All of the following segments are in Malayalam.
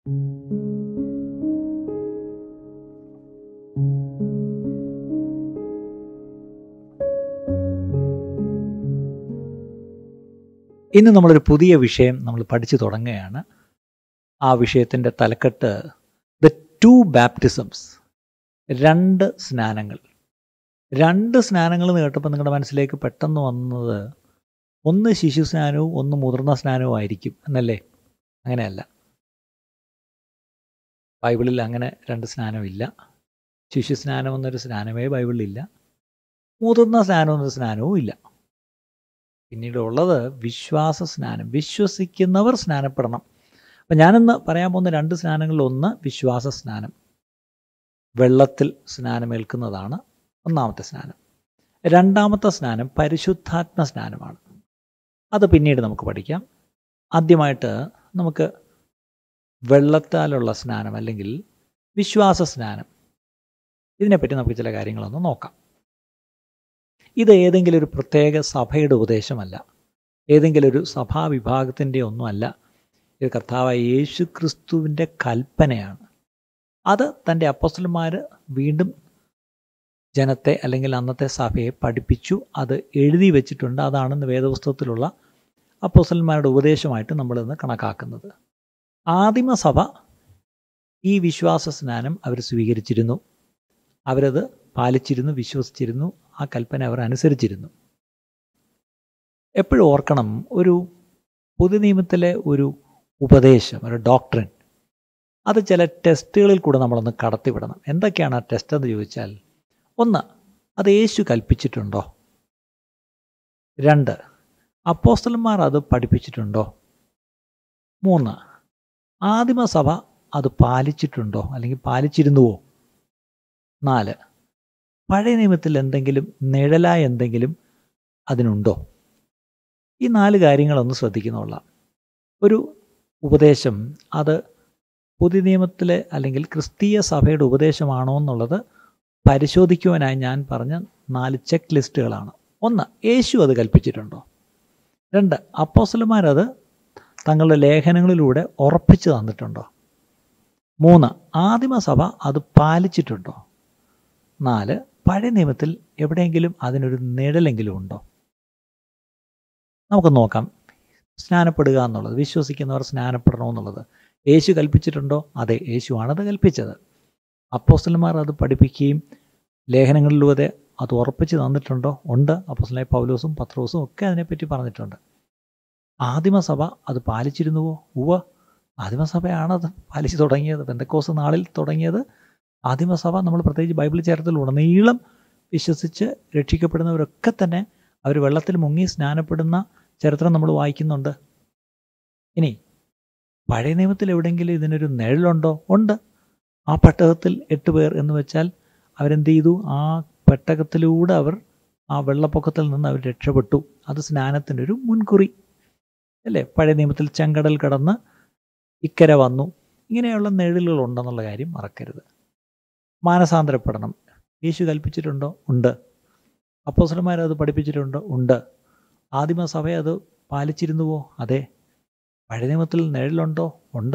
ഇന്ന് നമ്മളൊരു പുതിയ വിഷയം നമ്മൾ പഠിച്ചു തുടങ്ങുകയാണ് ആ വിഷയത്തിൻ്റെ തലക്കെട്ട് ദ ടു ബാപ്റ്റിസംസ് രണ്ട് സ്നാനങ്ങൾ രണ്ട് സ്നാനങ്ങൾ എന്ന് കേട്ടപ്പോൾ നിങ്ങളുടെ മനസ്സിലേക്ക് പെട്ടെന്ന് വന്നത് ഒന്ന് ശിശു സ്നാനവും ഒന്ന് മുതിർന്ന സ്നാനവും ആയിരിക്കും എന്നല്ലേ അങ്ങനെയല്ല ബൈബിളിൽ അങ്ങനെ രണ്ട് സ്നാനമില്ല ശിശു സ്നാനം എന്നൊരു സ്നാനമേ ബൈബിളിലില്ല മുതിർന്ന സ്നാനം എന്നൊരു സ്നാനവും ഇല്ല പിന്നീട് ഉള്ളത് വിശ്വാസ സ്നാനം വിശ്വസിക്കുന്നവർ സ്നാനപ്പെടണം അപ്പം ഞാനിന്ന് പറയാൻ പോകുന്ന രണ്ട് സ്നാനങ്ങളിൽ ഒന്ന് വിശ്വാസ സ്നാനം വെള്ളത്തിൽ സ്നാനമേൽക്കുന്നതാണ് ഒന്നാമത്തെ സ്നാനം രണ്ടാമത്തെ സ്നാനം പരിശുദ്ധാത്മ സ്നാനമാണ് അത് പിന്നീട് നമുക്ക് പഠിക്കാം ആദ്യമായിട്ട് നമുക്ക് വെള്ളത്താലുള്ള സ്നാനം അല്ലെങ്കിൽ വിശ്വാസ സ്നാനം ഇതിനെപ്പറ്റി നമുക്ക് ചില കാര്യങ്ങളൊന്ന് നോക്കാം ഇത് ഏതെങ്കിലും ഒരു പ്രത്യേക സഭയുടെ ഉപദേശമല്ല ഏതെങ്കിലും ഒരു സഭാവിഭാഗത്തിൻ്റെ ഒന്നുമല്ല ഇത് കർത്താവായ യേശു ക്രിസ്തുവിൻ്റെ കൽപ്പനയാണ് അത് തൻ്റെ അപ്പോസ്റ്റലന്മാർ വീണ്ടും ജനത്തെ അല്ലെങ്കിൽ അന്നത്തെ സഭയെ പഠിപ്പിച്ചു അത് എഴുതി വെച്ചിട്ടുണ്ട് അതാണ് വേദപുസ്തകത്തിലുള്ള അപ്പോസ്റ്റലന്മാരുടെ ഉപദേശമായിട്ട് നമ്മളിന്ന് കണക്കാക്കുന്നത് ആദിമസഭ ഈ വിശ്വാസ സ്നാനം അവർ സ്വീകരിച്ചിരുന്നു അവരത് പാലിച്ചിരുന്നു വിശ്വസിച്ചിരുന്നു ആ കൽപ്പന അവർ അനുസരിച്ചിരുന്നു എപ്പോഴും ഓർക്കണം ഒരു പൊതു നിയമത്തിലെ ഒരു ഉപദേശം ഒരു ഡോക്ടറിൻ അത് ചില ടെസ്റ്റുകളിൽ കൂടെ നമ്മളൊന്ന് കടത്തിവിടണം എന്തൊക്കെയാണ് ആ ടെസ്റ്റ് എന്ന് ചോദിച്ചാൽ ഒന്ന് അത് യേശു കൽപ്പിച്ചിട്ടുണ്ടോ രണ്ട് അപ്പോസ്റ്റലന്മാർ അത് പഠിപ്പിച്ചിട്ടുണ്ടോ മൂന്ന് ആദിമസഭ അത് പാലിച്ചിട്ടുണ്ടോ അല്ലെങ്കിൽ പാലിച്ചിരുന്നുവോ നാല് പഴയ നിയമത്തിൽ എന്തെങ്കിലും നിഴലായ എന്തെങ്കിലും അതിനുണ്ടോ ഈ നാല് കാര്യങ്ങളൊന്ന് ശ്രദ്ധിക്കുന്നുള്ള ഒരു ഉപദേശം അത് പുതിയ നിയമത്തിലെ അല്ലെങ്കിൽ ക്രിസ്തീയ സഭയുടെ ഉപദേശമാണോ എന്നുള്ളത് പരിശോധിക്കുവാനായി ഞാൻ പറഞ്ഞ നാല് ചെക്ക് ലിസ്റ്റുകളാണ് ഒന്ന് യേശു അത് കൽപ്പിച്ചിട്ടുണ്ടോ രണ്ട് അപ്പോസലന്മാരത് തങ്ങളുടെ ലേഖനങ്ങളിലൂടെ ഉറപ്പിച്ചു തന്നിട്ടുണ്ടോ മൂന്ന് ആദിമസഭ അത് പാലിച്ചിട്ടുണ്ടോ നാല് പഴയ നിയമത്തിൽ എവിടെയെങ്കിലും അതിനൊരു നിഴലെങ്കിലും ഉണ്ടോ നമുക്ക് നോക്കാം സ്നാനപ്പെടുക എന്നുള്ളത് വിശ്വസിക്കുന്നവർ സ്നാനപ്പെടണമെന്നുള്ളത് യേശു കൽപ്പിച്ചിട്ടുണ്ടോ അതെ യേശുവാണത് കൽപ്പിച്ചത് അപ്പോസ്റ്റലന്മാർ അത് പഠിപ്പിക്കുകയും ലേഖനങ്ങളിലൂടെ അത് ഉറപ്പിച്ച് തന്നിട്ടുണ്ടോ ഉണ്ട് അപ്പോസ്റ്റലായ പൗലോസും പത്രോസും ഒക്കെ അതിനെപ്പറ്റി പറഞ്ഞിട്ടുണ്ട് ആദിമസഭ അത് പാലിച്ചിരുന്നുവോ ഉവ ആദിമസഭയാണ് അത് പാലിച്ചു തുടങ്ങിയത് ബന്ധക്കോസ് നാളിൽ തുടങ്ങിയത് ആദിമസഭ നമ്മൾ പ്രത്യേകിച്ച് ബൈബിൾ ചേർത്തിലുടനീളം വിശ്വസിച്ച് രക്ഷിക്കപ്പെടുന്നവരൊക്കെ തന്നെ അവർ വെള്ളത്തിൽ മുങ്ങി സ്നാനപ്പെടുന്ന ചരിത്രം നമ്മൾ വായിക്കുന്നുണ്ട് ഇനി പഴയ നിയമത്തിൽ എവിടെയെങ്കിലും ഇതിനൊരു നിഴലുണ്ടോ ഉണ്ട് ആ പെട്ടകത്തിൽ എട്ട് പേർ എന്ന് വെച്ചാൽ അവരെന്ത് ചെയ്തു ആ പെട്ടകത്തിലൂടെ അവർ ആ വെള്ളപ്പൊക്കത്തിൽ നിന്ന് അവർ രക്ഷപ്പെട്ടു അത് സ്നാനത്തിൻ്റെ ഒരു മുൻകുറി അല്ലേ പഴയ നിയമത്തിൽ ചെങ്കടൽ കടന്ന് ഇക്കര വന്നു ഇങ്ങനെയുള്ള നിഴലുകൾ ഉണ്ടെന്നുള്ള കാര്യം മറക്കരുത് മാനസാന്തരപ്പെടണം യേശു കൽപ്പിച്ചിട്ടുണ്ടോ ഉണ്ട് അപ്പോസലന്മാരത് പഠിപ്പിച്ചിട്ടുണ്ടോ ഉണ്ട് ആദിമസഭ അത് പാലിച്ചിരുന്നുവോ അതെ പഴയ നിയമത്തിൽ നിഴലുണ്ടോ ഉണ്ട്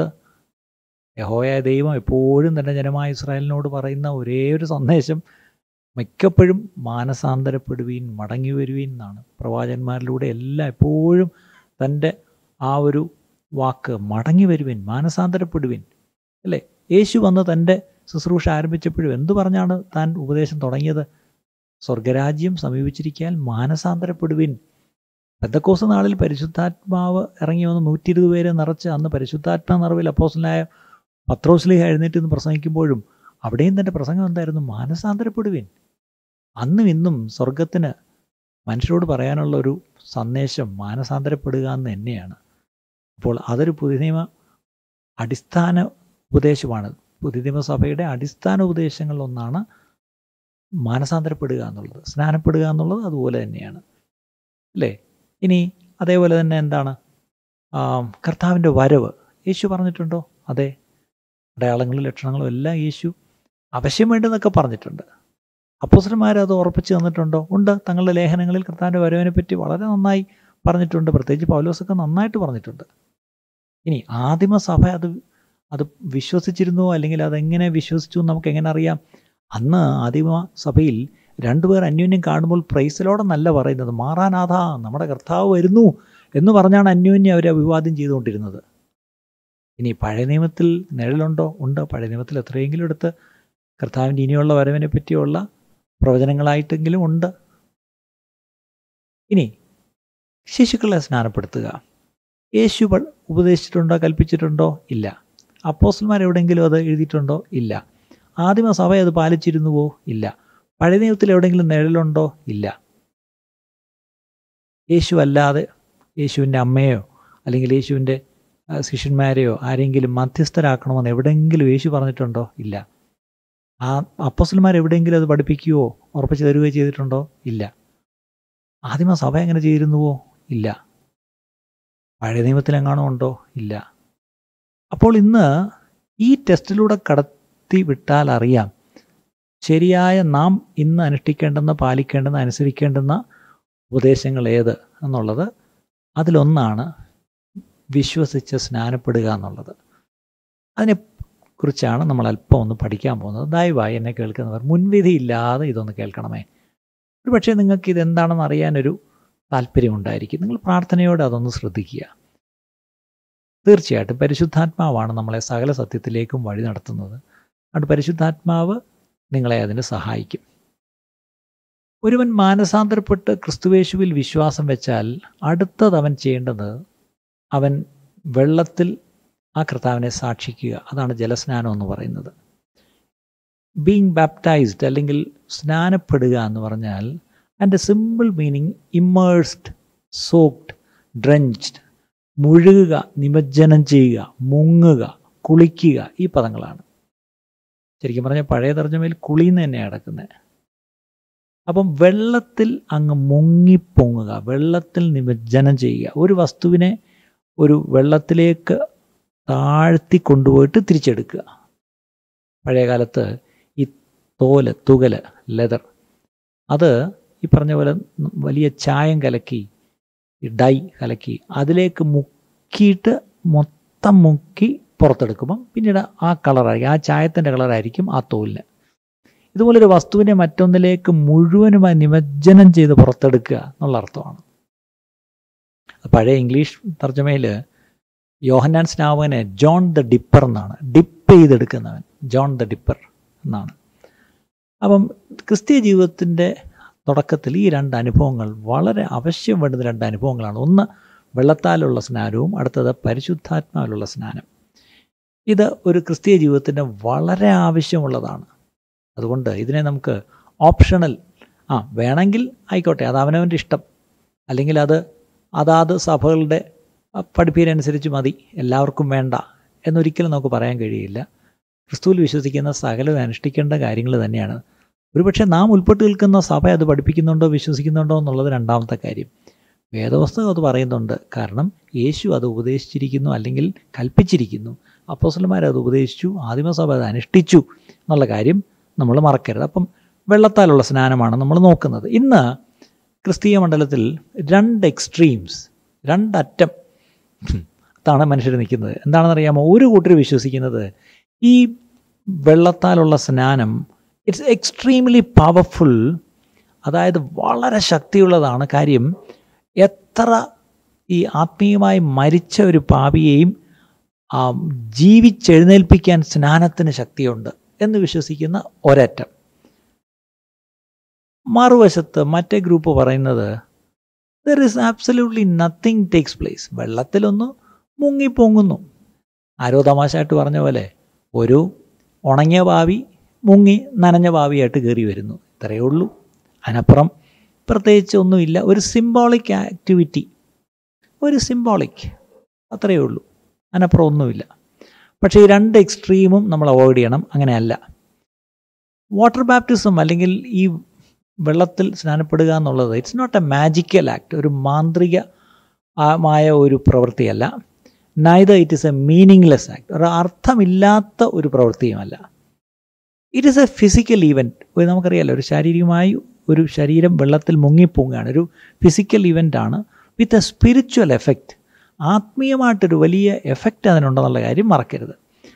യഹോയ ദൈവം എപ്പോഴും തന്നെ ജനമായ ഇസ്രായേലിനോട് പറയുന്ന ഒരേ ഒരു സന്ദേശം മിക്കപ്പോഴും മാനസാന്തരപ്പെടുവീൻ മടങ്ങി വരുവീൻ എന്നാണ് പ്രവാചകന്മാരിലൂടെ എല്ലാം എപ്പോഴും തൻ്റെ ആ ഒരു വാക്ക് മടങ്ങി വരുവിൻ മാനസാന്തരപ്പെടുവിൻ അല്ലേ യേശു വന്ന് തൻ്റെ ശുശ്രൂഷ ആരംഭിച്ചപ്പോഴും എന്തു പറഞ്ഞാണ് താൻ ഉപദേശം തുടങ്ങിയത് സ്വർഗരാജ്യം സമീപിച്ചിരിക്കാൻ മാനസാന്തരപ്പെടുവിൻ പെന്തക്കോസ് നാളിൽ പരിശുദ്ധാത്മാവ് ഇറങ്ങി വന്ന് നൂറ്റി ഇരുപത് പേരെ നിറച്ച് അന്ന് പരിശുദ്ധാത്മാ നിറവിൽ അപ്പോസലായ പത്രോസ്ലിഹ എഴുന്നേറ്റ് നിന്ന് പ്രസംഗിക്കുമ്പോഴും അവിടെയും തൻ്റെ പ്രസംഗം എന്തായിരുന്നു മാനസാന്തരപ്പെടുവിൻ അന്നും ഇന്നും സ്വർഗത്തിന് മനുഷ്യരോട് പറയാനുള്ള ഒരു സന്ദേശം മാനസാന്തരപ്പെടുക എന്ന് തന്നെയാണ് അപ്പോൾ അതൊരു പുതിയ നിയമ അടിസ്ഥാന ഉപദേശമാണ് പുതിയ നിയമസഭയുടെ അടിസ്ഥാന ഉപദേശങ്ങളിലൊന്നാണ് മാനസാന്തരപ്പെടുക എന്നുള്ളത് സ്നാനപ്പെടുക എന്നുള്ളത് അതുപോലെ തന്നെയാണ് അല്ലേ ഇനി അതേപോലെ തന്നെ എന്താണ് കർത്താവിൻ്റെ വരവ് യേശു പറഞ്ഞിട്ടുണ്ടോ അതെ അടയാളങ്ങളും ലക്ഷണങ്ങളും എല്ലാം യേശു അവശ്യം വേണ്ടെന്നൊക്കെ പറഞ്ഞിട്ടുണ്ട് അപ്പോസന്മാരത് ഉറപ്പിച്ച് തന്നിട്ടുണ്ടോ ഉണ്ട് തങ്ങളുടെ ലേഖനങ്ങളിൽ കർത്താവിൻ്റെ വരവിനെ പറ്റി വളരെ നന്നായി പറഞ്ഞിട്ടുണ്ട് പ്രത്യേകിച്ച് പൗലോസൊക്കെ നന്നായിട്ട് പറഞ്ഞിട്ടുണ്ട് ഇനി ആദിമസഭ അത് അത് വിശ്വസിച്ചിരുന്നോ അല്ലെങ്കിൽ അതെങ്ങനെ വിശ്വസിച്ചു എന്ന് നമുക്ക് എങ്ങനെ അറിയാം അന്ന് ആദിമ സഭയിൽ രണ്ടുപേർ അന്യോന്യം കാണുമ്പോൾ പ്രൈസലോടെന്നല്ല പറയുന്നത് മാറാനാഥ നമ്മുടെ കർത്താവ് വരുന്നു എന്ന് പറഞ്ഞാണ് അന്യോന്യം അവരെ അഭിവാദ്യം ചെയ്തുകൊണ്ടിരുന്നത് ഇനി പഴയ നിയമത്തിൽ നിഴലുണ്ടോ ഉണ്ട് പഴയ നിയമത്തിൽ എത്രയെങ്കിലും എടുത്ത് കർത്താവിൻ്റെ ഇനിയുള്ള വരവിനെ പറ്റിയുള്ള പ്രവചനങ്ങളായിട്ടെങ്കിലും ഉണ്ട് ഇനി ശിശുക്കളെ സ്നാനപ്പെടുത്തുക യേശു പ- ഉപദേശിച്ചിട്ടുണ്ടോ കൽപ്പിച്ചിട്ടുണ്ടോ ഇല്ല അപ്പോസ്റ്റന്മാർ എവിടെയെങ്കിലും അത് എഴുതിയിട്ടുണ്ടോ ഇല്ല ആദിമ സഭ അത് പാലിച്ചിരുന്നുവോ ഇല്ല പഴയ നിയമത്തിൽ എവിടെയെങ്കിലും നിഴലുണ്ടോ ഇല്ല യേശു അല്ലാതെ യേശുവിൻ്റെ അമ്മയോ അല്ലെങ്കിൽ യേശുവിൻ്റെ ആ, ശിഷ്യന്മാരെയോ ആരെങ്കിലും മധ്യസ്ഥരാക്കണമെന്ന് എവിടെയെങ്കിലും യേശു പറഞ്ഞിട്ടുണ്ടോ ഇല്ല ആ അപ്പസന്മാർ എവിടെയെങ്കിലും അത് പഠിപ്പിക്കുകയോ ഉറപ്പിച്ച് തരുകയോ ചെയ്തിട്ടുണ്ടോ ഇല്ല ആദിമ സഭ എങ്ങനെ ചെയ്തിരുന്നുവോ ഇല്ല പഴയ നിയമത്തിലെങ്ങാണോ ഉണ്ടോ ഇല്ല അപ്പോൾ ഇന്ന് ഈ ടെസ്റ്റിലൂടെ കടത്തി വിട്ടാൽ അറിയാം ശരിയായ നാം ഇന്ന് അനുഷ്ഠിക്കേണ്ടുന്ന പാലിക്കേണ്ടുന്ന അനുസരിക്കേണ്ടുന്ന ഉപദേശങ്ങൾ ഏത് എന്നുള്ളത് അതിലൊന്നാണ് വിശ്വസിച്ച് സ്നാനപ്പെടുക എന്നുള്ളത് അതിനെക്കുറിച്ചാണ് നമ്മൾ അല്പം ഒന്ന് പഠിക്കാൻ പോകുന്നത് ദയവായി എന്നെ കേൾക്കുന്നവർ മുൻവിധിയില്ലാതെ ഇതൊന്ന് കേൾക്കണമേ ഒരു പക്ഷേ നിങ്ങൾക്ക് ഇതെന്താണെന്ന് അറിയാനൊരു താല്പര്യമുണ്ടായിരിക്കും നിങ്ങൾ പ്രാർത്ഥനയോടെ അതൊന്ന് ശ്രദ്ധിക്കുക തീർച്ചയായിട്ടും പരിശുദ്ധാത്മാവാണ് നമ്മളെ സകല സത്യത്തിലേക്കും വഴി നടത്തുന്നത് അതുകൊണ്ട് പരിശുദ്ധാത്മാവ് നിങ്ങളെ അതിന് സഹായിക്കും ഒരുവൻ മാനസാന്തരപ്പെട്ട് ക്രിസ്തുവേശുവിൽ വിശ്വാസം വെച്ചാൽ അടുത്തത് അവൻ ചെയ്യേണ്ടത് അവൻ വെള്ളത്തിൽ ആ കർത്താവിനെ സാക്ഷിക്കുക അതാണ് ജലസ്നാനം എന്ന് പറയുന്നത് ബീങ് ബാപ്റ്റൈസ്ഡ് അല്ലെങ്കിൽ സ്നാനപ്പെടുക എന്ന് പറഞ്ഞാൽ അതിൻ്റെ simple meaning immersed soaked drenched മുഴുകുക നിമജ്ജനം ചെയ്യുക മുങ്ങുക കുളിക്കുക ഈ പദങ്ങളാണ് ശരിക്കും പറഞ്ഞാൽ പഴയ തർജ്ജമയിൽ കുളിന്ന് തന്നെയാണ് കിടക്കുന്നത് അപ്പം വെള്ളത്തിൽ അങ്ങ് മുങ്ങിപ്പൊങ്ങുക വെള്ളത്തിൽ നിമജ്ജനം ചെയ്യുക ഒരു വസ്തുവിനെ ഒരു വെള്ളത്തിലേക്ക് താഴ്ത്തി കൊണ്ടുപോയിട്ട് തിരിച്ചെടുക്കുക പഴയ കാലത്ത് ഈ തോല് തുകല് ലെതർ അത് ഈ പറഞ്ഞ പോലെ വലിയ ചായം കലക്കി ഈ ഡൈ കലക്കി അതിലേക്ക് മുക്കിയിട്ട് മൊത്തം മുക്കി പുറത്തെടുക്കുമ്പം പിന്നീട് ആ കളറായിരിക്കും ആ ചായത്തിൻ്റെ കളറായിരിക്കും ആ തോലിന് ഇതുപോലൊരു വസ്തുവിനെ മറ്റൊന്നിലേക്ക് മുഴുവനുമായി നിമജ്ജനം ചെയ്ത് പുറത്തെടുക്കുക എന്നുള്ള അർത്ഥമാണ് പഴയ ഇംഗ്ലീഷ് തർജ്ജമയിൽ യോഹന്നാൻ സ്നാവകനെ ജോൺ ദ ഡിപ്പർ എന്നാണ് ഡിപ്പ് ചെയ്തെടുക്കുന്നവൻ ജോൺ ദ ഡിപ്പർ എന്നാണ് അപ്പം ക്രിസ്തീയ ജീവിതത്തിൻ്റെ തുടക്കത്തിൽ ഈ രണ്ട് അനുഭവങ്ങൾ വളരെ അവശ്യം വേണ്ടുന്ന രണ്ട് അനുഭവങ്ങളാണ് ഒന്ന് വെള്ളത്താലുള്ള സ്നാനവും അടുത്തത് പരിശുദ്ധാത്മാവിലുള്ള സ്നാനം ഇത് ഒരു ക്രിസ്തീയ ജീവിതത്തിന് വളരെ ആവശ്യമുള്ളതാണ് അതുകൊണ്ട് ഇതിനെ നമുക്ക് ഓപ്ഷണൽ ആ വേണമെങ്കിൽ ആയിക്കോട്ടെ അത് അവനവൻ്റെ ഇഷ്ടം അല്ലെങ്കിൽ അത് അതാത് സഭകളുടെ പഠിപ്പീരനുസരിച്ച് മതി എല്ലാവർക്കും വേണ്ട എന്നൊരിക്കലും നമുക്ക് പറയാൻ കഴിയില്ല ക്രിസ്തുവിൽ വിശ്വസിക്കുന്ന സകലവും അനുഷ്ഠിക്കേണ്ട കാര്യങ്ങൾ തന്നെയാണ് ഒരുപക്ഷെ നാം ഉൾപ്പെട്ട് നിൽക്കുന്ന സഭ അത് പഠിപ്പിക്കുന്നുണ്ടോ വിശ്വസിക്കുന്നുണ്ടോ എന്നുള്ളത് രണ്ടാമത്തെ കാര്യം വേദവസ്തകം അത് പറയുന്നുണ്ട് കാരണം യേശു അത് ഉപദേശിച്ചിരിക്കുന്നു അല്ലെങ്കിൽ കൽപ്പിച്ചിരിക്കുന്നു അപ്പോസലന്മാർ അത് ഉപദേശിച്ചു ആദിമസഭ അത് അനുഷ്ഠിച്ചു എന്നുള്ള കാര്യം നമ്മൾ മറക്കരുത് അപ്പം വെള്ളത്താലുള്ള സ്നാനമാണ് നമ്മൾ നോക്കുന്നത് ഇന്ന് ക്രിസ്തീയ മണ്ഡലത്തിൽ രണ്ട് എക്സ്ട്രീംസ് രണ്ടറ്റം ത്താണ് മനുഷ്യർ നിൽക്കുന്നത് എന്താണെന്നറിയാമോ ഒരു കൂട്ടർ വിശ്വസിക്കുന്നത് ഈ വെള്ളത്താലുള്ള സ്നാനം ഇറ്റ്സ് എക്സ്ട്രീംലി പവർഫുൾ അതായത് വളരെ ശക്തിയുള്ളതാണ് കാര്യം എത്ര ഈ ആത്മീയമായി മരിച്ച ഒരു പാപിയെയും ജീവിച്ചെഴുന്നേൽപ്പിക്കാൻ സ്നാനത്തിന് ശക്തിയുണ്ട് എന്ന് വിശ്വസിക്കുന്ന ഒരറ്റം മറുവശത്ത് മറ്റേ ഗ്രൂപ്പ് പറയുന്നത് there is absolutely nothing takes place വെള്ളത്തിലൊന്ന് മുങ്ങിപ്പൊങ്ങുന്നു ആരോ തമാശയായിട്ട് പറഞ്ഞ പോലെ ഒരു ഉണങ്ങിയ ഭാവി മുങ്ങി നനഞ്ഞ ഭാവിയായിട്ട് കയറി വരുന്നു ഇത്രയേ ഉള്ളൂ അതിനപ്പുറം പ്രത്യേകിച്ച് ഒന്നുമില്ല ഒരു സിംബോളിക് ആക്ടിവിറ്റി ഒരു സിംബോളിക് അത്രയേ ഉള്ളൂ അതിനപ്പുറം ഒന്നുമില്ല പക്ഷേ ഈ രണ്ട് എക്സ്ട്രീമും നമ്മൾ അവോയ്ഡ് ചെയ്യണം അങ്ങനെയല്ല വാട്ടർ ബാപ്റ്റിസം അല്ലെങ്കിൽ ഈ വെള്ളത്തിൽ സ്നാനപ്പെടുക എന്നുള്ളത് it's not a magical act ഒരു മാന്ത്രിക മായ ഒരു പ്രവൃത്തിയല്ല neither it is a meaningless act ഒരു അർത്ഥമില്ലാത്ത ഒരു പ്രവൃത്തിയുമല്ല it is a physical event നമുക്കറിയാലോ ഒരു ശാരീരികമായി ഒരു ശരീരം വെള്ളത്തിൽ മുങ്ങിപ്പോങ്ങുകയാണ് ഒരു ഫിസിക്കൽ ഇവൻ്റ് ആണ് വിത്ത് എ സ്പിരിച്വൽ എഫക്റ്റ് ആത്മീയമായിട്ടൊരു വലിയ എഫക്റ്റ് അതിനുണ്ടെന്നുള്ള കാര്യം മറക്കരുത്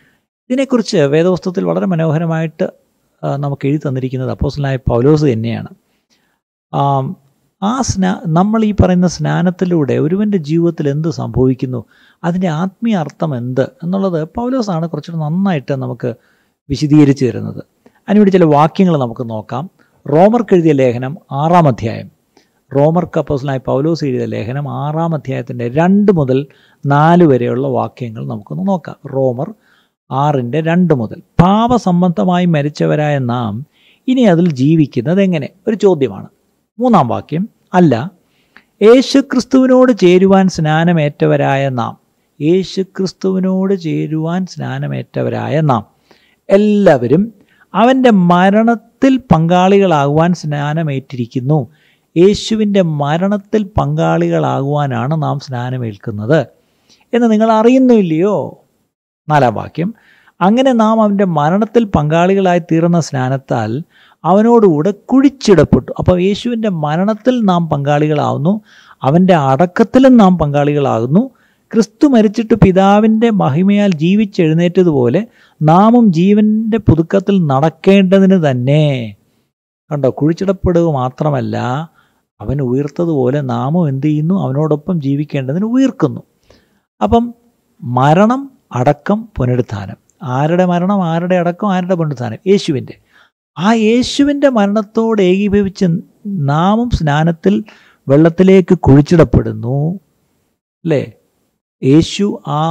ഇതിനെക്കുറിച്ച് വേദപുസ്തകത്തിൽ വളരെ മനോഹരമായിട്ട് ആ, നമുക്ക് എഴുതി തന്നിരിക്കുന്നത് അപ്പോസ്റ്റലായ പൗലോസ് തന്നെയാണ് ആം, ആ സ്നാ നമ്മൾ ഈ പറയുന്ന സ്നാനത്തിലൂടെ ഒരുവൻ്റെ ജീവിതത്തിൽ എന്ത് സംഭവിക്കുന്നു അതിൻ്റെ ആത്മീയ അർത്ഥം എന്ത് എന്നുള്ളത് പൗലോസാണ് കുറച്ചുകൂടെ നന്നായിട്ട് നമുക്ക് വിശദീകരിച്ചു തരുന്നത് അതിനുവേണ്ടി ചില വാക്യങ്ങൾ നമുക്ക് നോക്കാം റോമർക്ക് എഴുതിയ ലേഖനം ആറാം അധ്യായം റോമർക്ക് അപ്പോസലായ പൗലോസ് എഴുതിയ ലേഖനം ആറാം അധ്യായത്തിൻ്റെ രണ്ട് മുതൽ നാല് വരെയുള്ള വാക്യങ്ങൾ നമുക്കൊന്ന് നോക്കാം റോമർ ആറിൻ്റെ രണ്ട് മുതൽ പാപസംബന്ധമായി മരിച്ചവരായ നാം ഇനി അതിൽ ജീവിക്കുന്നത് എങ്ങനെ ഒരു ചോദ്യമാണ് മൂന്നാം വാക്യം അല്ല യേശുക്രിസ്തുവിനോട് ചേരുവാൻ സ്നാനമേറ്റവരായ നാം യേശുക്രിസ്തുവിനോട് ചേരുവാൻ സ്നാനമേറ്റവരായ നാം എല്ലാവരും അവൻ്റെ മരണത്തിൽ പങ്കാളികളാകുവാൻ സ്നാനമേറ്റിരിക്കുന്നു യേശുവിൻ്റെ മരണത്തിൽ പങ്കാളികളാകുവാനാണ് നാം സ്നാനമേൽക്കുന്നത് എന്ന് നിങ്ങൾ അറിയുന്നില്ലയോ നാലാം വാക്യം അങ്ങനെ നാം അവൻ്റെ മരണത്തിൽ പങ്കാളികളായി തീർന്ന സ്നാനത്താൽ അവനോടുകൂടെ കുഴിച്ചിടപ്പെട്ടു അപ്പോൾ യേശുവിൻ്റെ മരണത്തിൽ നാം പങ്കാളികളാവുന്നു അവൻ്റെ അടക്കത്തിലും നാം പങ്കാളികളാകുന്നു ക്രിസ്തു മരിച്ചിട്ട് പിതാവിൻ്റെ മഹിമയാൽ ജീവിച്ചെഴുന്നേറ്റതുപോലെ നാമും ജീവൻ്റെ പുതുക്കത്തിൽ നടക്കേണ്ടതിന് തന്നെ കണ്ടോ കുഴിച്ചിടപ്പെടുക മാത്രമല്ല അവൻ ഉയർത്തതുപോലെ നാമും എന്ത് ചെയ്യുന്നു അവനോടൊപ്പം ജീവിക്കേണ്ടതിന് ഉയർക്കുന്നു അപ്പം മരണം അടക്കം പുനരുത്ഥാനം ആരുടെ മരണം ആരുടെ അടക്കം ആരുടെ പുനരുത്ഥാനം യേശുവിൻ്റെ ആ യേശുവിൻ്റെ മരണത്തോട് ഏകീഭവിച്ച് നാമും സ്നാനത്തിൽ വെള്ളത്തിലേക്ക് കുഴിച്ചിടപ്പെടുന്നു അല്ലേ യേശു ആ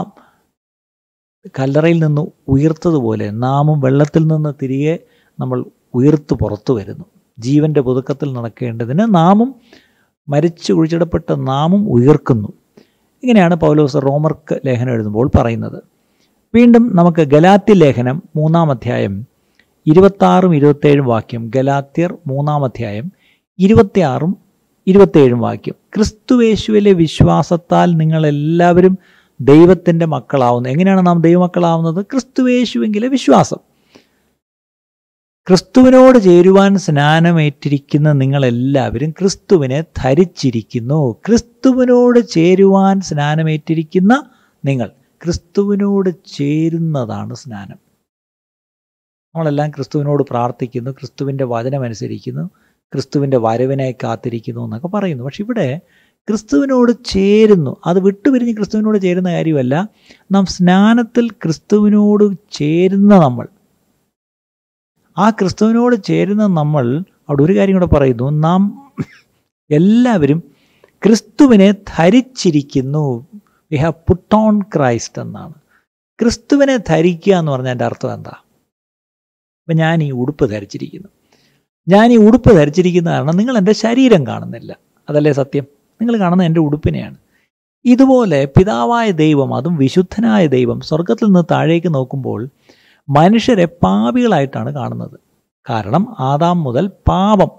കല്ലറയിൽ നിന്ന് ഉയർത്തതുപോലെ നാമും വെള്ളത്തിൽ നിന്ന് തിരികെ നമ്മൾ ഉയർത്ത് പുറത്തു വരുന്നു ജീവൻ്റെ പുതുക്കത്തിൽ നടക്കേണ്ടതിന് നാമും മരിച്ചു കുഴിച്ചിടപ്പെട്ട നാമും ഉയർക്കുന്നു ഇങ്ങനെയാണ് പൗലോസ് റോമർക്ക് ലേഖനം എഴുതുമ്പോൾ പറയുന്നത് വീണ്ടും നമുക്ക് ഗലാത്യ ലേഖനം മൂന്നാം അധ്യായം ഇരുപത്താറും ഇരുപത്തേഴും വാക്യം ഗലാത്യർ മൂന്നാം അധ്യായം ഇരുപത്തിയാറും ഇരുപത്തേഴും വാക്യം ക്രിസ്തുവേശുവിലെ വിശ്വാസത്താൽ നിങ്ങളെല്ലാവരും ദൈവത്തിൻ്റെ മക്കളാവുന്നു എങ്ങനെയാണ് നാം ദൈവമക്കളാവുന്നത് ക്രിസ്തുവേശുവെങ്കിലെ വിശ്വാസം ക്രിസ്തുവിനോട് ചേരുവാൻ സ്നാനമേറ്റിരിക്കുന്ന നിങ്ങളെല്ലാവരും ക്രിസ്തുവിനെ ധരിച്ചിരിക്കുന്നു ക്രിസ്തുവിനോട് ചേരുവാൻ സ്നാനമേറ്റിരിക്കുന്ന നിങ്ങൾ ക്രിസ്തുവിനോട് ചേരുന്നതാണ് സ്നാനം നമ്മളെല്ലാം ക്രിസ്തുവിനോട് പ്രാർത്ഥിക്കുന്നു ക്രിസ്തുവിൻ്റെ വചനമനുസരിക്കുന്നു ക്രിസ്തുവിൻ്റെ വരവിനായി കാത്തിരിക്കുന്നു എന്നൊക്കെ പറയുന്നു പക്ഷെ ഇവിടെ ക്രിസ്തുവിനോട് ചേരുന്നു അത് വിട്ടുപിരിഞ്ഞ് ക്രിസ്തുവിനോട് ചേരുന്ന കാര്യമല്ല നാം സ്നാനത്തിൽ ക്രിസ്തുവിനോട് ചേരുന്ന നമ്മൾ ആ ക്രിസ്തുവിനോട് ചേരുന്ന നമ്മൾ അവിടെ ഒരു കാര്യം കൂടെ പറയുന്നു നാം എല്ലാവരും ക്രിസ്തുവിനെ ധരിച്ചിരിക്കുന്നു we have put on Christ എന്നാണ് ക്രിസ്തുവിനെ ധരിക്കുക എന്ന് പറഞ്ഞാൽ എൻ്റെ അർത്ഥം എന്താ അപ്പം ഞാൻ ഈ ഉടുപ്പ് ധരിച്ചിരിക്കുന്നു ഞാൻ ഈ ഉടുപ്പ് ധരിച്ചിരിക്കുന്ന കാരണം നിങ്ങൾ എൻ്റെ ശരീരം കാണുന്നില്ല അതല്ലേ സത്യം നിങ്ങൾ കാണുന്ന എൻ്റെ ഉടുപ്പിനെയാണ് ഇതുപോലെ പിതാവായ ദൈവം അതും വിശുദ്ധനായ ദൈവം സ്വർഗത്തിൽ നിന്ന് താഴേക്ക് നോക്കുമ്പോൾ മനുഷ്യരെ പാപികളായിട്ടാണ് കാണുന്നത് കാരണം ആദാം മുതൽ പാപം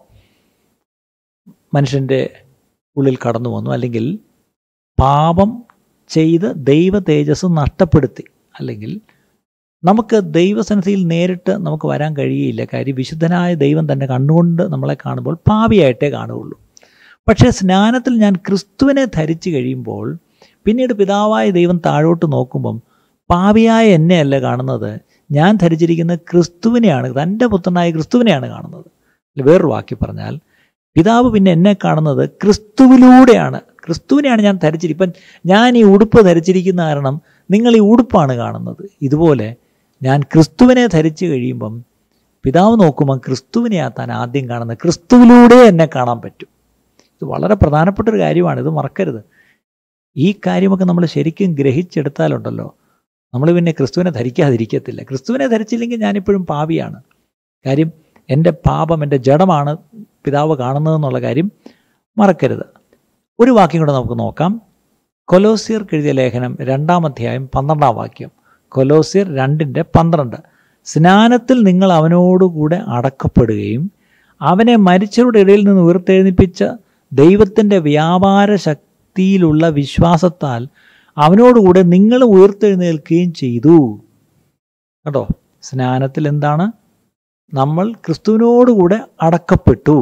മനുഷ്യൻ്റെ ഉള്ളിൽ കടന്നു വന്നു അല്ലെങ്കിൽ പാപം ചെയ്ത് ദൈവ തേജസ് നഷ്ടപ്പെടുത്തി അല്ലെങ്കിൽ നമുക്ക് ദൈവസന്നിധിയിൽ നേരിട്ട് നമുക്ക് വരാൻ കഴിയില്ല കാര്യം വിശുദ്ധനായ ദൈവം തന്നെ കണ്ണുകൊണ്ട് നമ്മളെ കാണുമ്പോൾ പാപിയായിട്ടേ കാണുകയുള്ളൂ പക്ഷേ സ്നാനത്തിൽ ഞാൻ ക്രിസ്തുവിനെ ധരിച്ചു കഴിയുമ്പോൾ പിന്നീട് പിതാവായ ദൈവം താഴോട്ട് നോക്കുമ്പം പാപിയായ എന്നെയല്ല കാണുന്നത് ഞാൻ ധരിച്ചിരിക്കുന്ന ക്രിസ്തുവിനെയാണ് തൻ്റെ പുത്രനായ ക്രിസ്തുവിനെയാണ് കാണുന്നത് വേറൊരു വാക്കി പറഞ്ഞാൽ പിതാവ് പിന്നെ എന്നെ കാണുന്നത് ക്രിസ്തുവിലൂടെയാണ് ക്രിസ്തുവിനെയാണ് ഞാൻ ധരിച്ചിരിക്കും ഇപ്പം ഞാൻ ഈ ഉടുപ്പ് ധരിച്ചിരിക്കുന്ന കാരണം നിങ്ങൾ ഈ ഉടുപ്പാണ് കാണുന്നത് ഇതുപോലെ ഞാൻ ക്രിസ്തുവിനെ ധരിച്ചു കഴിയുമ്പം പിതാവ് നോക്കുമ്പം ക്രിസ്തുവിനെയാ താൻ ആദ്യം കാണുന്നത് ക്രിസ്തുവിലൂടെ എന്നെ കാണാൻ പറ്റും ഇത് വളരെ പ്രധാനപ്പെട്ട ഒരു കാര്യമാണ് ഇത് മറക്കരുത് ഈ കാര്യമൊക്കെ നമ്മൾ ശരിക്കും ഗ്രഹിച്ചെടുത്താലുണ്ടല്ലോ നമ്മൾ പിന്നെ ക്രിസ്തുവിനെ ധരിക്കാതിരിക്കത്തില്ല ക്രിസ്തുവിനെ ധരിച്ചില്ലെങ്കിൽ ഞാനിപ്പോഴും പാപിയാണ് കാര്യം എൻ്റെ പാപം എൻ്റെ ജഡമാണ് പിതാവ് കാണുന്നതെന്നുള്ള കാര്യം മറക്കരുത് ഒരു വാക്യം കൂടെ നമുക്ക് നോക്കാം കൊലോസിയർ എഴുതിയ ലേഖനം രണ്ടാം അധ്യായം പന്ത്രണ്ടാം വാക്യം കൊലോസിയർ രണ്ടിൻ്റെ പന്ത്രണ്ട് സ്നാനത്തിൽ നിങ്ങൾ അവനോടുകൂടെ അടക്കപ്പെടുകയും അവനെ മരിച്ചവരുടെ ഇടയിൽ നിന്ന് ഉയർത്തെഴുന്നേൽപ്പിച്ച ദൈവത്തിൻ്റെ വ്യാപാര ശക്തിയിലുള്ള വിശ്വാസത്താൽ അവനോടുകൂടെ നിങ്ങൾ ഉയർത്തെഴുന്നേൽക്കുകയും ചെയ്തു കേട്ടോ സ്നാനത്തിൽ എന്താണ് നമ്മൾ ക്രിസ്തുവിനോടുകൂടെ അടക്കപ്പെട്ടു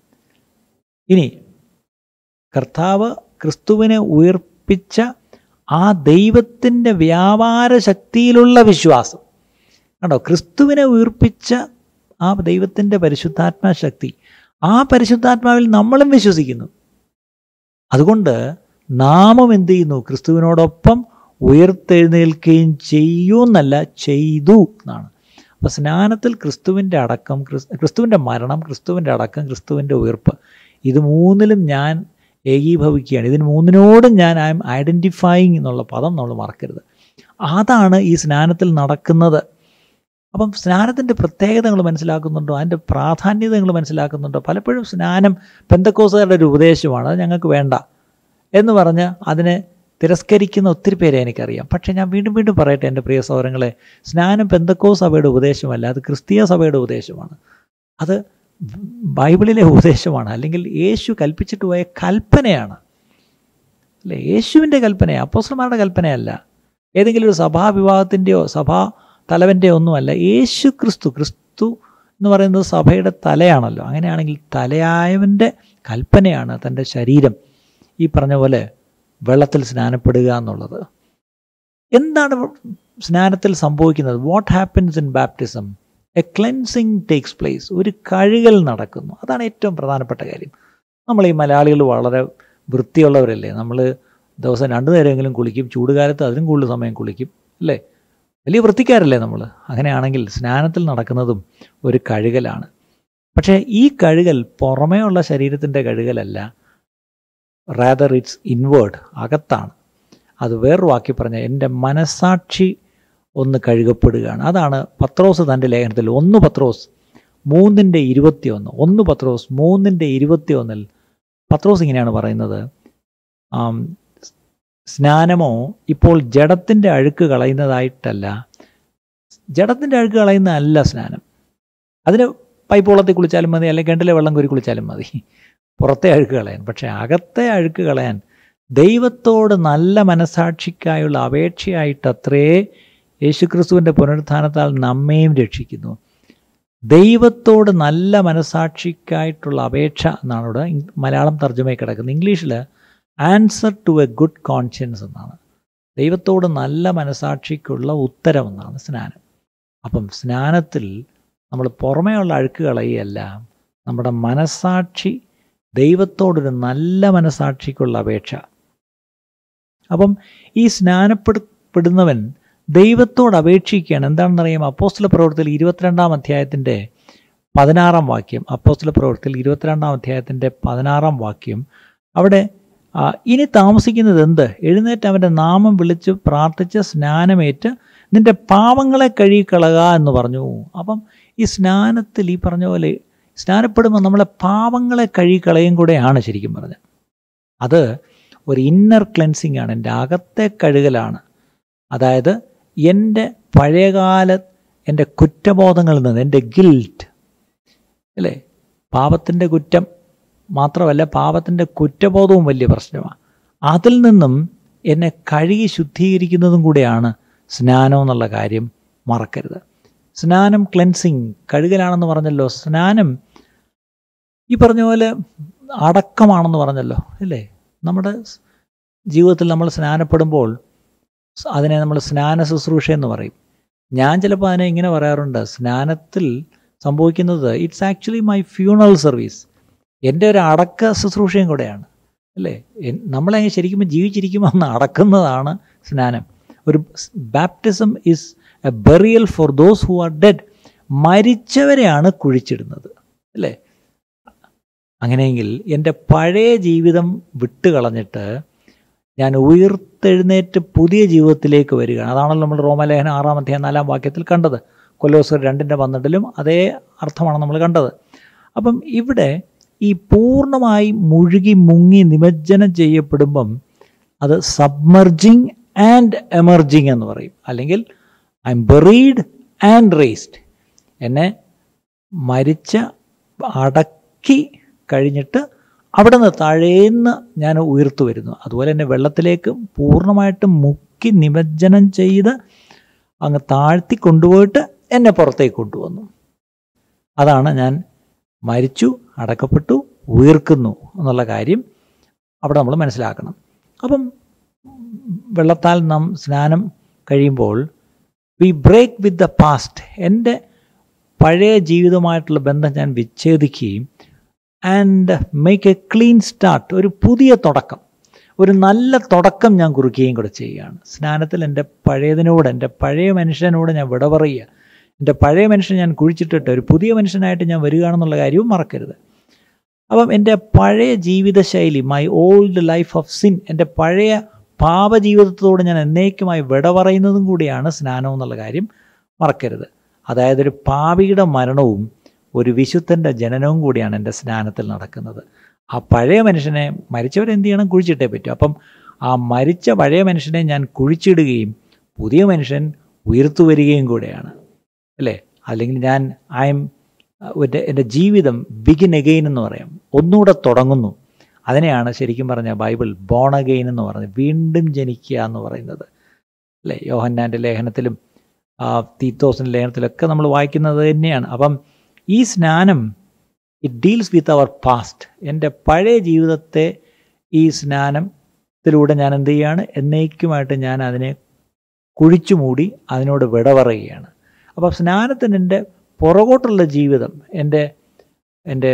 ഇനി കർത്താവ് ക്രിസ്തുവിനെ ഉയർപ്പിച്ച ആ ദൈവത്തിൻ്റെ വ്യാപാര ശക്തിയിലുള്ള വിശ്വാസം കണ്ടോ ക്രിസ്തുവിനെ ഉയർപ്പിച്ച ആ ദൈവത്തിൻ്റെ പരിശുദ്ധാത്മാ ശക്തി ആ പരിശുദ്ധാത്മാവിൽ നമ്മളും വിശ്വസിക്കുന്നു അതുകൊണ്ട് നാമം എന്ത് ചെയ്യുന്നു ക്രിസ്തുവിനോടൊപ്പം ഉയർത്തെഴുന്നേൽക്കുകയും ചെയ്യൂന്നല്ല ചെയ്തു എന്നാണ് അപ്പോൾ സ്നാനത്തിൽ ക്രിസ്തുവിൻ്റെ അടക്കം ക്രിസ് ക്രിസ്തുവിൻ്റെ മരണം ക്രിസ്തുവിൻ്റെ അടക്കം ക്രിസ്തുവിൻ്റെ ഉയർപ്പ് ഇത് മൂന്നിലും ഞാൻ ഏകീഭവിക്കുകയാണ് ഇതിന് മൂന്നിനോടും ഞാൻ ഐ എം ഐഡൻറ്റിഫൈങ് എന്നുള്ള പദം നമ്മൾ മറക്കരുത് അതാണ് ഈ സ്നാനത്തിൽ നടക്കുന്നത് അപ്പം സ്നാനത്തിൻ്റെ പ്രത്യേകത നിങ്ങൾ മനസ്സിലാക്കുന്നുണ്ടോ അതിൻ്റെ പ്രാധാന്യത നിങ്ങൾ മനസ്സിലാക്കുന്നുണ്ടോ പലപ്പോഴും സ്നാനം പെന്തക്കോസുകാരുടെ ഒരു ഉപദേശമാണ് അത് ഞങ്ങൾക്ക് വേണ്ട എന്ന് പറഞ്ഞ് അതിനെ തിരസ്കരിക്കുന്ന ഒത്തിരി പേരെ എനിക്കറിയാം പക്ഷേ ഞാൻ വീണ്ടും വീണ്ടും പറയട്ടെ എൻ്റെ പ്രിയ സഹോദരങ്ങളെ സ്നാനം പെന്തക്കോ സഭയുടെ ഉപദേശമല്ല അത് ക്രിസ്തീയ സഭയുടെ ഉപദേശമാണ് അത് ബൈബിളിലെ ഉപദേശമാണ് അല്ലെങ്കിൽ യേശു കൽപ്പിച്ചിട്ട് പോയ കൽപ്പനയാണ് അല്ലേ യേശുവിൻ്റെ കൽപ്പനയാണ് അപ്പോസ്റ്റർമാരുടെ കൽപ്പനയല്ല ഏതെങ്കിലും ഒരു സഭാ വിഭാഗത്തിൻ്റെയോ സഭാ തലവൻ്റെയോ ഒന്നുമല്ല യേശു ക്രിസ്തു ക്രിസ്തു എന്ന് പറയുന്നത് സഭയുടെ തലയാണല്ലോ അങ്ങനെയാണെങ്കിൽ തലയായവൻ്റെ കൽപ്പനയാണ് തൻ്റെ ശരീരം ഈ പറഞ്ഞ പോലെ വെള്ളത്തിൽ സ്നാനപ്പെടുക എന്നുള്ളത് എന്താണ് സ്നാനത്തിൽ സംഭവിക്കുന്നത് what happens in baptism a cleansing takes place ഒരു കഴുകൽ നടക്കുന്നു അതാണ് ഏറ്റവും പ്രധാനപ്പെട്ട കാര്യം നമ്മൾ ഈ മലയാളികൾ വളരെ വൃത്തിയുള്ളവരല്ലേ നമ്മൾ ദിവസം രണ്ടു നേരമെങ്കിലും കുളിക്കും ചൂടുകാലത്ത് അതിനും കൂടുതൽ സമയം കുളിക്കും അല്ലേ വലിയ വൃത്തിക്കാരല്ലേ നമ്മൾ അങ്ങനെയാണെങ്കിൽ സ്നാനത്തിൽ നടക്കുന്നതും ഒരു കഴുകലാണ് പക്ഷേ ഈ കഴുകൽ പുറമേ ഉള്ള ശരീരത്തിൻ്റെ കഴുകലല്ല റാദർ ഇറ്റ്സ് ഇൻവേർഡ് അകത്താണ് അത് വേറൊരു വാക്കി പറഞ്ഞ എൻ്റെ മനസാക്ഷി ഒന്ന് കഴുകപ്പെടുകയാണ് അതാണ് പത്രോസ് തൻ്റെ ലേഖനത്തിൽ ഒന്ന് പത്രോസ് മൂന്നിൻ്റെ ഇരുപത്തിയൊന്ന് ഒന്ന് പത്രോസ് മൂന്നിൻ്റെ ഇരുപത്തിയൊന്നിൽ പത്രോസ് ഇങ്ങനെയാണ് പറയുന്നത് സ്നാനമോ ഇപ്പോൾ ജഡത്തിൻ്റെ അഴുക്ക് കളയുന്നതായിട്ടല്ല ജഡത്തിൻ്റെ അഴുക്ക് കളയുന്നതല്ല സ്നാനം അതിന് പൈപ്പ് വെള്ളത്തിൽ കുളിച്ചാലും മതി അല്ലെങ്കിൽ കിണറ്റിലെ വെള്ളം കോരി കുളിച്ചാലും മതി പുറത്തെ അഴുക്ക് കളയാൻ പക്ഷേ അകത്തെ അഴുക്ക് കളയാൻ ദൈവത്തോട് നല്ല മനസാക്ഷിക്കായുള്ള അപേക്ഷയായിട്ടത്രേ യേശുക്രിസ്തുവിൻ്റെ പുനരുത്ഥാനത്താൽ നമ്മയും രക്ഷിക്കുന്നു ദൈവത്തോട് നല്ല മനസാക്ഷിക്കായിട്ടുള്ള അപേക്ഷ എന്നാണ് ഇവിടെ മലയാളം തർജ്ജമയിൽ കിടക്കുന്നത് ഇംഗ്ലീഷിൽ answer to a good conscience എന്നാണ് ദൈവത്തോട് നല്ല മനസാക്ഷിക്കുള്ള ഉത്തരം എന്നാണ് സ്നാനം അപ്പം സ്നാനത്തിൽ നമ്മൾ പുറമേയുള്ള അഴുക്ക് കളയുകയല്ല നമ്മുടെ മനസാക്ഷി ദൈവത്തോടൊരു നല്ല മനസാക്ഷിക്കുള്ള അപേക്ഷ അപ്പം ഈ സ്നാനപ്പെടുപ്പെടുന്നവൻ ദൈവത്തോട് അപേക്ഷിക്കുകയാണ് എന്താണെന്നറിയാം അപ്പോസ്തല പ്രവൃത്തിയിൽ ഇരുപത്തിരണ്ടാം അധ്യായത്തിൻ്റെ പതിനാറാം വാക്യം അപ്പോസ്തല പ്രവൃത്തിയിൽ ഇരുപത്തിരണ്ടാം അധ്യായത്തിൻ്റെ പതിനാറാം വാക്യം അവിടെ ഇനി താമസിക്കുന്നത് എന്ത് എഴുന്നേറ്റ് അവൻ്റെ നാമം വിളിച്ച് പ്രാർത്ഥിച്ച് സ്നാനമേറ്റ് നിന്റെ പാവങ്ങളെ കഴുകിക്കളക എന്ന് പറഞ്ഞു അപ്പം ഈ സ്നാനത്തിൽ ഈ പറഞ്ഞ പോലെ സ്നാനപ്പെടുമ്പോൾ നമ്മളെ പാവങ്ങളെ കഴുകിക്കളയും കൂടെയാണ് ശരിക്കും പറഞ്ഞത് അത് ഒരു ഇന്നർ ക്ലെൻസിങ് ആണ് എൻ്റെ അകത്തെ കഴുകലാണ് അതായത് എൻ്റെ പഴയകാല എൻ്റെ കുറ്റബോധങ്ങളിൽ നിന്ന് എൻ്റെ ഗിൽറ്റ് അല്ലേ പാപത്തിൻ്റെ കുറ്റം മാത്രമല്ല പാപത്തിൻ്റെ കുറ്റബോധവും വലിയ പ്രശ്നമാണ് അതിൽ നിന്നും എന്നെ കഴുകി ശുദ്ധീകരിക്കുന്നതും കൂടെയാണ് സ്നാനം എന്നുള്ള കാര്യം മറക്കരുത് സ്നാനം ക്ലെൻസിങ് കഴുകലാണെന്ന് പറഞ്ഞല്ലോ സ്നാനം ഈ പറഞ്ഞ പോലെ അടക്കമാണെന്ന് പറഞ്ഞല്ലോ അല്ലേ നമ്മുടെ ജീവിതത്തിൽ നമ്മൾ സ്നാനപ്പെടുമ്പോൾ അതിനെ നമ്മൾ സ്നാന ശുശ്രൂഷ എന്ന് പറയും ഞാൻ ചിലപ്പോൾ അതിനെ ഇങ്ങനെ പറയാറുണ്ട് സ്നാനത്തിൽ സംഭവിക്കുന്നത് it's actually my funeral service എൻ്റെ ഒരു അടക്ക ശുശ്രൂഷയും കൂടെയാണ് അല്ലേ നമ്മളെ ശരിക്കും ജീവിച്ചിരിക്കുമ്പോൾ അന്ന് അടക്കുന്നതാണ് സ്നാനം ഒരു baptism is a burial for those who are dead മരിച്ചവരെയാണ് കുഴിച്ചിടുന്നത് അല്ലേ അങ്ങനെയെങ്കിൽ എൻ്റെ പഴയ ജീവിതം വിട്ടുകളഞ്ഞിട്ട് ഞാൻ ഉയർത്തെഴുന്നേറ്റ് പുതിയ ജീവിതത്തിലേക്ക് വരികയാണ് അതാണല്ലോ നമ്മൾ റോമലേഖനം ആറാം അധ്യായം നാലാം വാക്യത്തിൽ കണ്ടത് കൊല്ലോസർ രണ്ടിൻ്റെ പന്ത്രണ്ടിലും അതേ അർത്ഥമാണ് നമ്മൾ കണ്ടത് അപ്പം ഇവിടെ ഈ പൂർണ്ണമായി മുഴുകി മുങ്ങി നിമജ്ജനം ചെയ്യപ്പെടുമ്പം അത് സബ്മർജിങ് ആൻഡ് എമർജിങ് എന്ന് പറയും അല്ലെങ്കിൽ I am buried and raised എന്നെ മരിച്ച അടക്കി കഴിഞ്ഞിട്ട് അവിടെ നിന്ന് താഴേന്ന് ഞാൻ ഉയർത്തു വരുന്നു അതുപോലെ തന്നെ വെള്ളത്തിലേക്ക് പൂർണ്ണമായിട്ടും മുക്കി നിമജ്ജനം ചെയ്ത് അങ്ങ് താഴ്ത്തി കൊണ്ടുപോയിട്ട് എന്നെ പുറത്തേക്ക് കൊണ്ടുവന്നു അതാണ് ഞാൻ മരിച്ചു അടക്കപ്പെട്ടു ഉയർക്കുന്നു എന്നുള്ള കാര്യം അവിടെ നമ്മൾ മനസ്സിലാക്കണം അപ്പം വെള്ളത്താൽ നാം സ്നാനം കഴിയുമ്പോൾ we break with the past എൻ്റെ പഴയ ജീവിതമായിട്ടുള്ള ബന്ധം ഞാൻ വിച്ഛേദിക്കുകയും and make a clean start ഒരു പുതിയ തുടക്കം ഒരു നല്ല തുടക്കം ഞാൻ കുറിക്കുകയും കൂടെ ചെയ്യുകയാണ് സ്നാനത്തിൽ എൻ്റെ പഴയതിനോട് എൻ്റെ പഴയ മനുഷ്യനോട് ഞാൻ വിട പറയുക എൻ്റെ പഴയ മനുഷ്യൻ ഞാൻ കുഴിച്ചിട്ടിട്ട് ഒരു പുതിയ മനുഷ്യനായിട്ട് ഞാൻ വരികയാണെന്നുള്ള കാര്യവും മറക്കരുത് അപ്പം എൻ്റെ പഴയ ജീവിതശൈലി my old life of sin എൻ്റെ പഴയ പാപജീവിതത്തോട് ഞാൻ എന്നേക്കുമായി വിട പറയുന്നതും കൂടിയാണ് സ്നാനം എന്നുള്ള കാര്യം മറക്കരുത് അതായത് ഒരു പാപിയുടെ മരണവും ഒരു വിശുദ്ധൻ്റെ ജനനവും കൂടിയാണ് എൻ്റെ സ്നാനത്തിൽ നടക്കുന്നത് ആ പഴയ മനുഷ്യനെ മരിച്ചവരെന്ത് ചെയ്യണം കുഴിച്ചിട്ടേ പറ്റും അപ്പം ആ മരിച്ച പഴയ മനുഷ്യനെ ഞാൻ കുഴിച്ചിടുകയും പുതിയ മനുഷ്യൻ ഉയർത്തു വരികയും കൂടെയാണ് അല്ലേ അല്ലെങ്കിൽ ഞാൻ ഐ എം എൻ്റെ എൻ്റെ ജീവിതം ബിഗിൻ എഗെയിൻ എന്ന് പറയാം ഒന്നുകൂടെ തുടങ്ങുന്നു അതിനെയാണ് ശരിക്കും പറഞ്ഞ ബൈബിൾ ബോൺ അഗെയിൻ എന്ന് പറയുന്നത് വീണ്ടും ജനിക്കുക എന്ന് പറയുന്നത് അല്ലേ യോഹന്നാൻ്റെ ലേഖനത്തിലും തീത്തോസിൻ്റെ ലേഖനത്തിലൊക്കെ നമ്മൾ വായിക്കുന്നത് തന്നെയാണ് അപ്പം ഈ സ്നാനം it deals with our past എൻ്റെ പഴയ ജീവിതത്തെ ഈ സ്നാനത്തിലൂടെ ഞാൻ എന്ത് ചെയ്യുകയാണ് എന്നേക്കുമായിട്ട് ഞാൻ അതിനെ കുഴിച്ചു മൂടി അതിനോട് വിട പറയുകയാണ് അപ്പോൾ സ്നാനത്തിന് എൻ്റെ പുറകോട്ടുള്ള ജീവിതം എൻ്റെ എൻ്റെ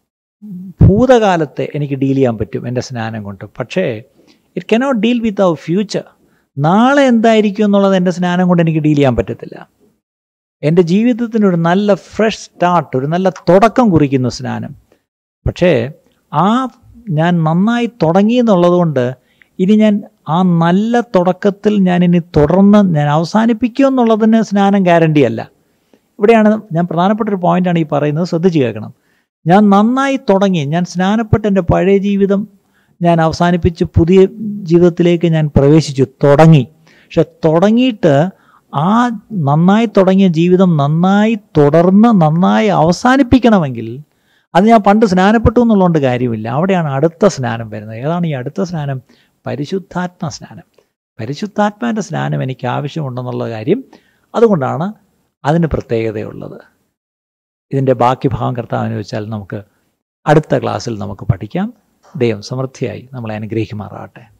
ഭൂതകാലത്തെ എനിക്ക് ഡീൽ ചെയ്യാൻ പറ്റും എൻ്റെ സ്നാനം കൊണ്ട് പക്ഷേ it cannot deal with our future നാളെ എന്തായിരിക്കും എന്നുള്ളത് എൻ്റെ സ്നാനം കൊണ്ട് എനിക്ക് ഡീൽ ചെയ്യാൻ പറ്റത്തില്ല എൻ്റെ ജീവിതത്തിന് ഒരു നല്ല ഫ്രഷ് സ്റ്റാർട്ട് ഒരു നല്ല തുടക്കം കുറിക്കുന്നു സ്നാനം പക്ഷേ ആ ഞാൻ നന്നായി തുടങ്ങി എന്നുള്ളതുകൊണ്ട് ഇനി ഞാൻ ആ നല്ല തുടക്കത്തിൽ ഞാൻ ഇനി തുടർന്ന് ഞാൻ അവസാനിപ്പിക്കും എന്നുള്ളതിന് സ്നാനം ഗ്യാരണ്ടി അല്ല ഇവിടെയാണ് ഞാൻ പ്രധാനപ്പെട്ട ഒരു പോയിന്റാണ് ഈ പറയുന്നത് ശ്രദ്ധിച്ച് കേൾക്കണം ഞാൻ നന്നായി തുടങ്ങി ഞാൻ സ്നാനപ്പെട്ട എൻ്റെ പഴയ ജീവിതം ഞാൻ അവസാനിപ്പിച്ച് പുതിയ ജീവിതത്തിലേക്ക് ഞാൻ പ്രവേശിച്ചു തുടങ്ങി പക്ഷെ തുടങ്ങിയിട്ട് ആ നന്നായി തുടങ്ങിയ ജീവിതം നന്നായി തുടർന്ന് നന്നായി അവസാനിപ്പിക്കണമെങ്കിൽ അത് ഞാൻ പണ്ട് സ്നാനപ്പെട്ടു എന്നുള്ളതുകൊണ്ട് കാര്യമില്ല അവിടെയാണ് അടുത്ത സ്നാനം വരുന്നത് ഏതാണ് ഈ അടുത്ത സ്നാനം പരിശുദ്ധാത്മ സ്നാനം പരിശുദ്ധാത്മാവിൻ്റെ സ്നാനം എനിക്ക് ആവശ്യമുണ്ടെന്നുള്ള കാര്യം അതുകൊണ്ടാണ് അതിന് പ്രത്യേകതയുള്ളത് ഇതിൻ്റെ ബാക്കി ഭാഗം കർത്താവിന് വെച്ചാൽ നമുക്ക് അടുത്ത ക്ലാസ്സിൽ നമുക്ക് പഠിക്കാം ദൈവം സമൃദ്ധിയായി നമ്മളെ അനുഗ്രഹിക്കുമാറാകട്ടെ